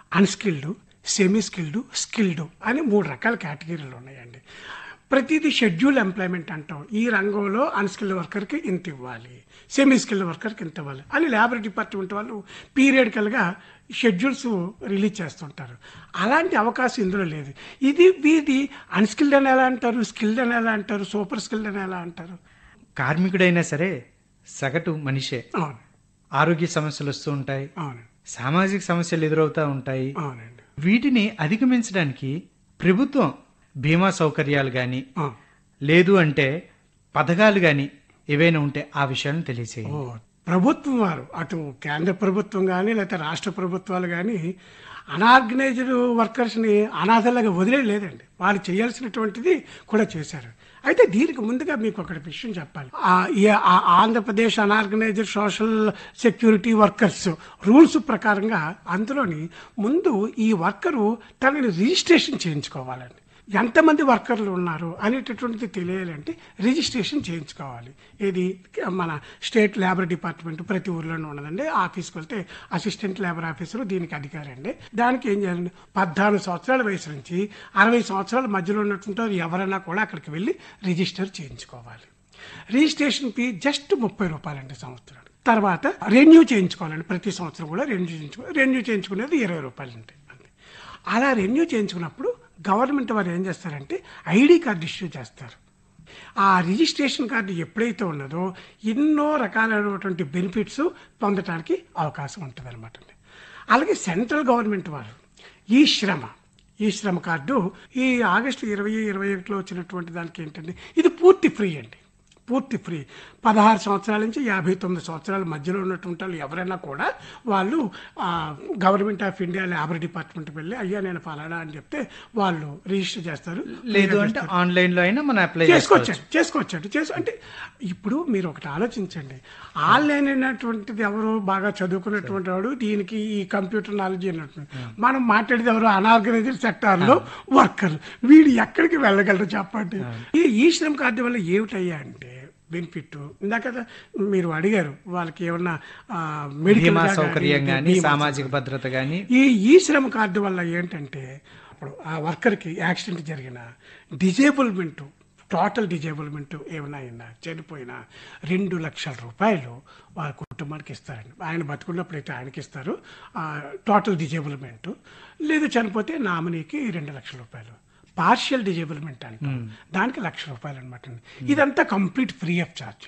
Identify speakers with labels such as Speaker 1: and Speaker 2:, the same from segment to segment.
Speaker 1: Unskilled semi skilled skilled అని మూడు రకాల కేటగిరీలు ఉన్నాయండి ప్రతిదీ షెడ్యూల్ ఎంప్లాయ్మెంట్ అంటాం ఈ రంగంలో అన్స్కిల్డ్ వర్కర్కి ఇంత ఇవ్వాలి సెమీ స్కిల్డ్ వర్కర్కి ఇంత ఇవ్వాలి అని లేబర్ డిపార్ట్మెంట్ వాళ్ళు పీరియడికల్గా షెడ్యూల్స్ రిలీజ్ చేస్తుంటారు అలాంటి అవకాశం ఇందులో లేదు ఇది వీది అన్స్కిల్డ్ అని ఎలా అంటారు స్కిల్డ్ అని ఎలా అంటారు సూపర్ స్కిల్డ్ అని ఎలా అంటారు
Speaker 2: కార్మికుడైనా సరే సగటు మనిషే
Speaker 1: అవును
Speaker 2: ఆరోగ్య సమస్యలు వస్తూ ఉంటాయి
Speaker 1: అవును
Speaker 2: సామాజిక సమస్యలు ఎదురవుతూ ఉంటాయి
Speaker 1: అవునండి
Speaker 2: వీటిని అధిగమించడానికి ప్రభుత్వం బీమా సౌకర్యాలు కానీ
Speaker 1: ఆ.
Speaker 2: లేదు అంటే పథకాలు కానీ ఏవైనా ఉంటే ఆ విషయాలను తెలియచేయండి
Speaker 1: ఓ ప్రభుత్వం వారు అటు కేంద్ర ప్రభుత్వం కానీ లేకపోతే రాష్ట్ర ప్రభుత్వాలు కానీ అనార్గనైజ్డ్ వర్కర్స్ని అనాథలాగా వదిలేయలేదండి వాళ్ళు చేయాల్సినటువంటిది కూడా చేశారు అయితే దీనికి ముందుగా మీకు ఒకటి విషయం చెప్పాలి ఆ ఈ- ఆ Andhra Pradesh unorganised social security workers rules ప్రకారంగా అందులోని ముందు ఈ వర్కరు తనని రిజిస్ట్రేషన్ చేయించుకోవాలండి ఎంతమంది వర్కర్లు ఉన్నారు అనేటటువంటిది తెలియాలంటే రిజిస్ట్రేషన్ చేయించుకోవాలి ఇది మన స్టేట్ లేబర్ డిపార్ట్మెంట్ ప్రతి ఊర్లోనే ఉన్నదండి ఆఫీస్కి వెళ్తే అసిస్టెంట్ లేబర్ ఆఫీసర్ దీనికి అధికారి అండి దానికి ఏం చేయాలండి పద్నాలుగు సంవత్సరాల వయసు నుంచి అరవై సంవత్సరాల మధ్యలో ఉన్నటువంటి వారు ఎవరైనా కూడా అక్కడికి వెళ్ళి రిజిస్టర్ చేయించుకోవాలి రిజిస్ట్రేషన్ ఫీ జస్ట్ ముప్పై రూపాయలండి సంవత్సరానికి తర్వాత రెన్యూ చేయించుకోవాలండి ప్రతి సంవత్సరం కూడా రెన్యూ చేయించుకో రెన్యూ చేయించుకునేది ఇరవై రూపాయలు ఉంటాయి అంతే అలా రెన్యూ చేయించుకున్నప్పుడు గవర్నమెంట్ వారు ఏం చేస్తారంటే ఐడి కార్డు ఇష్యూ చేస్తారు ఆ రిజిస్ట్రేషన్ కార్డు ఎప్పుడైతే ఉన్నదో ఎన్నో రకాలైనటువంటి బెనిఫిట్స్ పొందడానికి అవకాశం ఉంటుంది అనమాట అలాగే సెంట్రల్ గవర్నమెంట్ వారు ఈ శ్రమ ఈ శ్రమ కార్డు ఈ ఆగస్టు ఇరవై ఇరవై ఒకటిలో వచ్చినటువంటి దానికి ఏంటంటే ఇది పూర్తి ఫ్రీ అండి పూర్తి ఫ్రీ పదహారు సంవత్సరాల నుంచి యాభై తొమ్మిది సంవత్సరాల మధ్యలో ఉన్నటువంటి వాళ్ళు ఎవరైనా కూడా వాళ్ళు ఆ, గవర్నమెంట్ ఆఫ్ ఇండియా లేబర్ డిపార్ట్మెంట్కి వెళ్ళి అయ్యా నేను ఫలానా అని చెప్తే వాళ్ళు రిజిస్టర్ చేస్తారు
Speaker 2: లేదు అంటే ఆన్లైన్ లో అయినా మనం అప్లై చేసుకోవచ్చు
Speaker 1: చేసుకోవచ్చండి చేసుకోవచ్చండి చేసు అంటే ఇప్పుడు మీరు ఒకటి ఆలోచించండి ఆన్లైన్ అయినటువంటిది ఎవరు బాగా చదువుకున్నటువంటి వాడు దీనికి ఈ కంప్యూటర్ నాలెడ్జ్ అయినటువంటి మనం మాట్లాడేది ఎవరు అనార్గనైజ్డ్ సెక్టార్ లో వర్కర్ వీడు ఎక్కడికి వెళ్ళగలరు చెప్పండి ఈ ఈ శ్రమ్ కార్డు వల్ల ఏమిటయ్యా అంటే బెనిఫిట్ ఇందాక మీరు అడిగారు వాళ్ళకి ఏమన్నా ఆ, medical
Speaker 2: బీమా
Speaker 1: గా
Speaker 2: సౌకర్యం
Speaker 1: కానీ,
Speaker 2: కానీ
Speaker 1: బీమా
Speaker 2: సామాజిక భద్రత కానీ
Speaker 1: ఈ ఈ శ్రమ కార్డు వల్ల ఏంటంటే ఇప్పుడు ఆ వర్కర్కి యాక్సిడెంట్ జరిగిన డిజేబుల్మెంట్ టోటల్ డిజేబుల్మెంట్ ఏమైనా అయినా చనిపోయినా రెండు లక్షల రూపాయలు వాళ్ళ కుటుంబానికి ఇస్తారండి ఆయన బతుకున్నప్పుడైతే ఆయనకి ఇస్తారు ఆ, టోటల్ డిజేబుల్మెంట్ లేదు చనిపోతే నామినీకి రెండు లక్షల రూపాయలు పార్షియల్ డిజేబుల్మెంట్ అంటాం దానికి లక్ష రూపాయలు అనమాట ఇదంతా కంప్లీట్ ఫ్రీ ఆఫ్ చార్జ్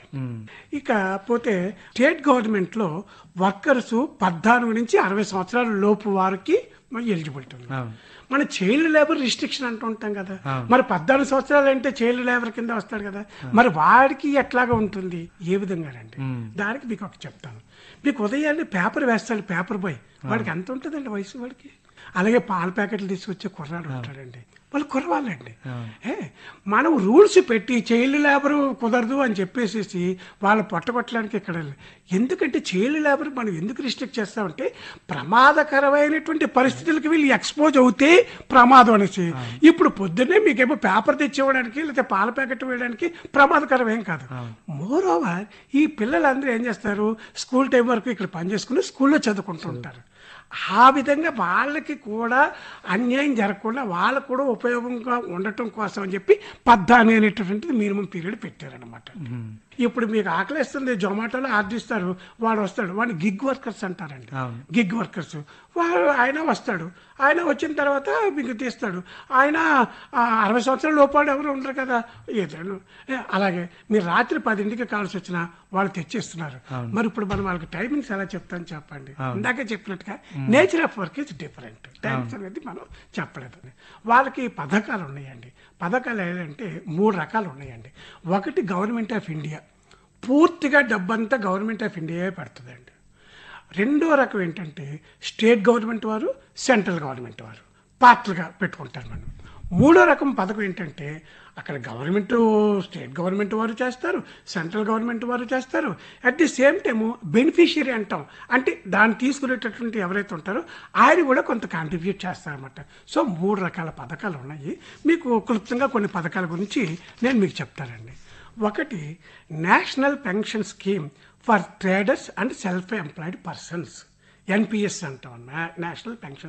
Speaker 1: ఇక పోతే స్టేట్ గవర్నమెంట్ లో వర్కర్స్ పద్నాలుగు నుంచి అరవై సంవత్సరాల లోపు వారికి ఎలిజిబిలిటీ ఉంది
Speaker 2: అవును.
Speaker 1: మన చైల్డ్ లేబర్ రిస్ట్రిక్షన్ అంటూ ఉంటాం కదా మరి పద్నాలుగు సంవత్సరాలు అంటే చైల్డ్ లేబర్ కింద వస్తాడు కదా మరి వాడికి ఎట్లాగా ఉంటుంది ఏ విధంగానండి దానికి మీకు ఒక చెప్తాను మీకు ఉదయాన్నే పేపర్ వేస్తాడు పేపర్ బాయ్ వాడికి ఎంత ఉంటుందండి వయసు వాడికి అలాగే పాల ప్యాకెట్లు తీసుకొచ్చే కుర్రాడు ఉంటాడండి వాళ్ళు కుర్రవాళ్ళండి ఏ మనం రూల్స్ పెట్టి చైల్డ్ లేబర్ కుదరదు అని చెప్పేసేసి వాళ్ళ పొట్టగొట్టడానికి ఇక్కడ ఎందుకంటే చైల్డ్ లేబర్ మనం ఎందుకు రిస్ట్రిక్ట్ చేస్తామంటే ప్రమాదకరమైనటువంటి పరిస్థితులకు వీళ్ళు ఎక్స్పోజ్ అవుతే ప్రమాదం అనేసి ఇప్పుడు పొద్దున్నే మీకేమో పేపర్ తెచ్చివ్వడానికి లేకపోతే పాల ప్యాకెట్ వేయడానికి ప్రమాదకరం ఏం కాదు మోర్ ఓవర్ ఈ పిల్లలందరూ ఏం చేస్తారు స్కూల్ టైం వరకు ఇక్కడ పని చేసుకుని స్కూల్లో చదువుకుంటూ ఉంటారు ఆ విధంగా వాళ్ళకి కూడా అన్యాయం జరగకుండా వాళ్ళకు కూడా ఉపయోగంగా ఉండటం కోసం అని చెప్పి పద్దాని అనేటటువంటిది మినిమం పీరియడ్ పెట్టారనమాట ఇప్పుడు మీకు ఆకలిస్తుంది జొమాటోలో ఆర్డిస్తారు వాడు వస్తాడు వాడిని గిగ్ వర్కర్స్ అంటారండి
Speaker 2: అవును.
Speaker 1: గిగ్ వర్కర్స్ వాడు ఆయన వస్తాడు ఆయన వచ్చిన తర్వాత మీకు తీస్తాడు ఆయన ఆ, అరవై సంవత్సరాల లోపాడు ఎవరు ఉండరు కదా ఏదో ఏ, అలాగే మీరు రాత్రి పదింటికి కావాల్సి వచ్చినా వాళ్ళు తెచ్చేస్తున్నారు మరి ఇప్పుడు మనం వాళ్ళకి టైమింగ్స్ ఎలా చెప్తాను చెప్పండి ఇందాకే చెప్పినట్టుగా nature of work is different times అనేది మనం చెప్పలేదు వాళ్ళకి పథకాలు ఉన్నాయండి పథకాలు ఏంటంటే మూడు రకాలు ఉన్నాయండి ఒకటి గవర్నమెంట్ ఆఫ్ ఇండియా పూర్తిగా డబ్బంతా గవర్నమెంట్ ఆఫ్ ఇండియా పెడుతుందండి రెండో రకం ఏంటంటే స్టేట్ గవర్నమెంట్ వారు సెంట్రల్ గవర్నమెంట్ వారు పార్ట్లుగా పెట్టుకుంటారు మనం మూడో రకం పథకం ఏంటంటే అక్కడ గవర్నమెంట్ స్టేట్ గవర్నమెంట్ వారు చేస్తారు సెంట్రల్ గవర్నమెంట్ వారు చేస్తారు at the same time beneficiary అంటాం అంటే దాన్ని తీసుకునేటటువంటి ఎవరైతే ఉంటారో ఆయన కూడా కొంత కాంట్రిబ్యూట్ చేస్తారన్నమాట సో మూడు రకాల పథకాలు ఉన్నాయి మీకు క్లుప్తంగా కొన్ని పథకాల గురించి నేను మీకు చెప్తానండి ఒకటి national pension scheme for traders and self employed persons NPS అంటాం నేషనల్ పెన్షన్